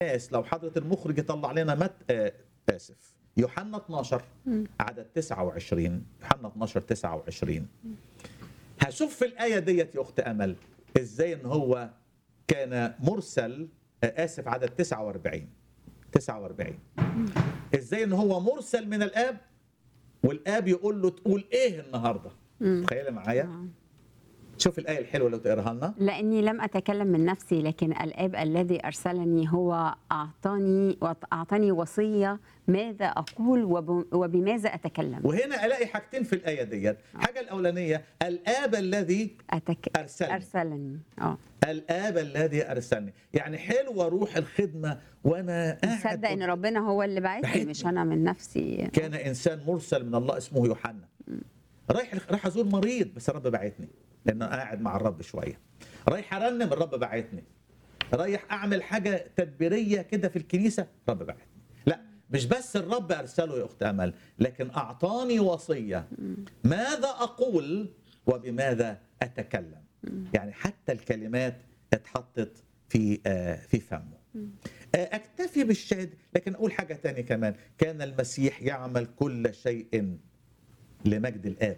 الناس لو حضرة المخرج يطلع لنا مت آه آسف يوحنا 12 عدد 29 يوحنا 12 29 هشوف في الآية ديت يا أخت أمل إزاي إن هو كان مرسل آه آسف عدد 49 49 إزاي إن هو مرسل من الآب والآب يقول له تقول إيه النهاردة تخيل معايا شوف الآية الحلوة لو تقراها لنا لاني لم اتكلم من نفسي لكن الاب الذي ارسلني هو اعطاني اعطاني وصيه ماذا اقول وب- وبماذا اتكلم وهنا الاقي حاجتين في الايه ديت الحاجه الاولانيه الاب الذي أتك... أرسلني. ارسلني اه الاب الذي ارسلني يعني حلوه روح الخدمه وانا قاعد تصدق ان ربنا هو اللي بعتني بعتني. مش انا من نفسي كان انسان مرسل من الله اسمه يوحنا رايح رايح ازور مريض بس الرب بعتني لان انا قاعد مع الرب شويه رايح ارنم الرب بعتني رايح اعمل حاجه تدبيريه كده في الكنيسه الرب بعتني لا مش بس الرب ارسله يا اخت امل لكن اعطاني وصيه ماذا اقول وبماذا اتكلم يعني حتى الكلمات اتحطت في آه، في فمه آه، اكتفي بالشهد لكن اقول حاجه تانية كمان كان المسيح يعمل كل شيء لمجد الاب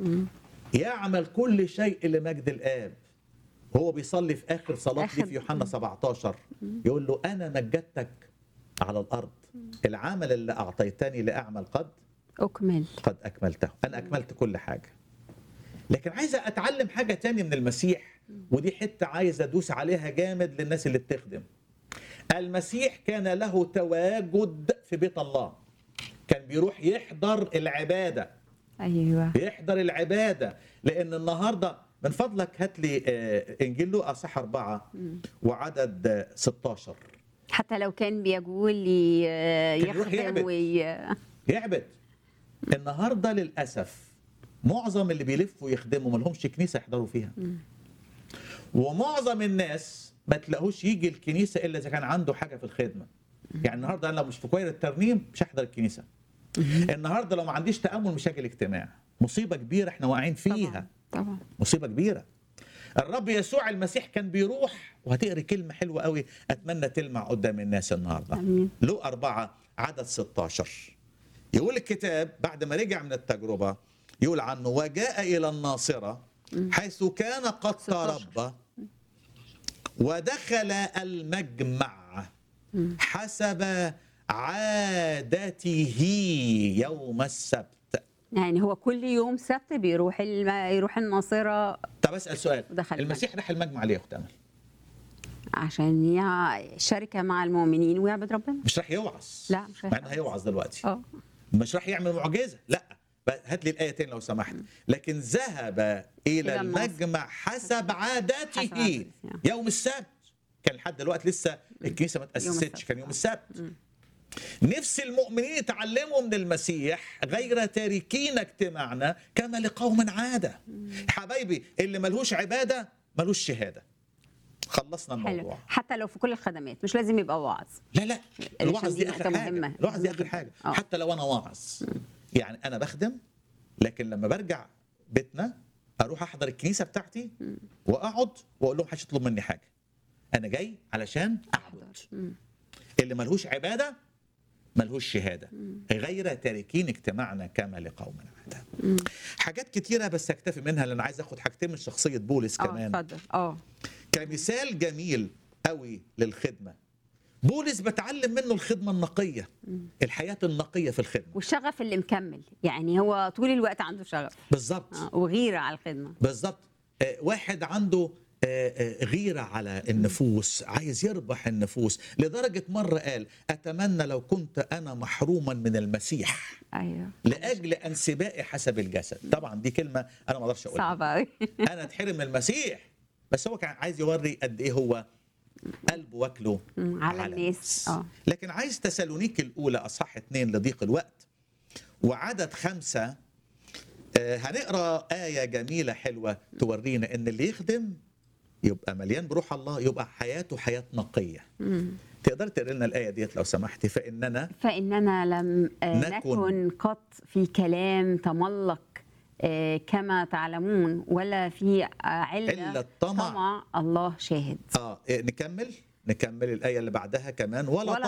يعمل كل شيء لمجد الاب هو بيصلي في اخر صلاه ليه آخر- في يوحنا 17 يقول له انا مجدتك على الارض العمل اللي اعطيتني لاعمل قد اكمل قد اكملته انا اكملت كل حاجه لكن عايز اتعلم حاجه تانية من المسيح ودي حته عايز ادوس عليها جامد للناس اللي بتخدم المسيح كان له تواجد في بيت الله كان بيروح يحضر العباده ايوه بيحضر العباده لان النهارده من فضلك هات لي آه، انجيل لوقا صح أربعة وعدد آه، 16 حتى لو كان بيقول لي آه، كان يروح يعبد. يخدم وي... يعبد النهارده للاسف معظم اللي بيلفوا يخدموا ما لهمش كنيسه يحضروا فيها ومعظم الناس ما تلاقوش يجي الكنيسه الا اذا كان عنده حاجه في الخدمه يعني النهارده انا لو مش في كوير الترنيم مش هحضر الكنيسه النهارده لو ما عنديش تامل مش هاجي الاجتماع مصيبه كبيره احنا واقعين فيها طبعا طبعا مصيبه كبيره الرب يسوع المسيح كان بيروح وهتقري كلمه حلوه قوي اتمنى تلمع قدام الناس النهارده آمين. لو أربعة عدد 16 يقول الكتاب بعد ما رجع من التجربة يقول عنه وجاء إلى الناصرة حيث كان قد 16. تربى ودخل المجمع حسب عادته يوم السبت يعني هو كل يوم سبت بيروح الم... يروح الناصره طب اسال سؤال ودخل المسيح راح المجمع ليه يا اخت امل؟ عشان يع- شركه مع المؤمنين ويعبد ربنا مش راح يوعظ لا، مش راح مع انه هيوعظ دلوقتي اه مش راح يعمل معجزه لا ب- هات لي الايه تاني لو سمحت لكن ذهب الى إلى الناصر. المجمع حسب عادته حسب عادته، نعم. يوم السبت كان لحد دلوقتي لسه الكنيسه ما تاسستش السبت. كان يوم السبت نفس المؤمنين يتعلموا من المسيح غير تاركين اجتماعنا كما لقوم عاده حبايبي اللي ملهوش عباده ملوش شهاده خلصنا حلو الموضوع حتى لو في كل الخدمات مش لازم يبقى واعظ لا لا الوعظ عشان دي دي اخر نقطة حاجه مهمة. الوعظ دي مهمة اخر جداً. حاجه آه. حتى لو انا واعظ يعني انا بخدم لكن لما برجع بيتنا اروح احضر الكنيسه بتاعتي واقعد واقول لهم محدش يطلب مني حاجه انا جاي علشان اعبد اللي ملهوش عباده ملهوش شهاده غير تاركين اجتماعنا كما لقوم عاده حاجات كتيره بس اكتفي منها لان عايز اخد حاجتين من شخصيه بولس اه كمان اتفضل اه كمثال جميل قوي للخدمه بولس بتعلم منه الخدمه النقيه الحياه النقيه في الخدمه والشغف اللي مكمل يعني هو طول الوقت عنده شغف بالظبط آه، وغيره على الخدمه بالظبط آه، واحد عنده آه، آه، غيرة على النفوس عايز يربح النفوس لدرجة مرة قال أتمنى لو كنت أنا محروما من المسيح ايوه لأجل انسبائي حسب الجسد طبعا دي كلمة أنا ما أقدرش أقولها صعبه قوي أنا أتحرم من المسيح بس هو كان عايز يوري قد إيه هو قلبه واكله على الناس اه لكن عايز تسالونيك الأولى أصح اتنين لضيق الوقت وعدد خمسة آه، هنقرا آية جميلة حلوة تورينا إن اللي يخدم يبقى مليان بروح الله يبقى حياته حياة نقية تقدر تقرا لنا الآية ديت لو سمحتي فإننا فاننا لم آه، نكن. نكن قط في كلام تملق آه، كما تعلمون ولا في آه، علة علة طمع. طمع الله شاهد آه إيه، نكمل نكمل الايه اللي بعدها كمان ولا, ولا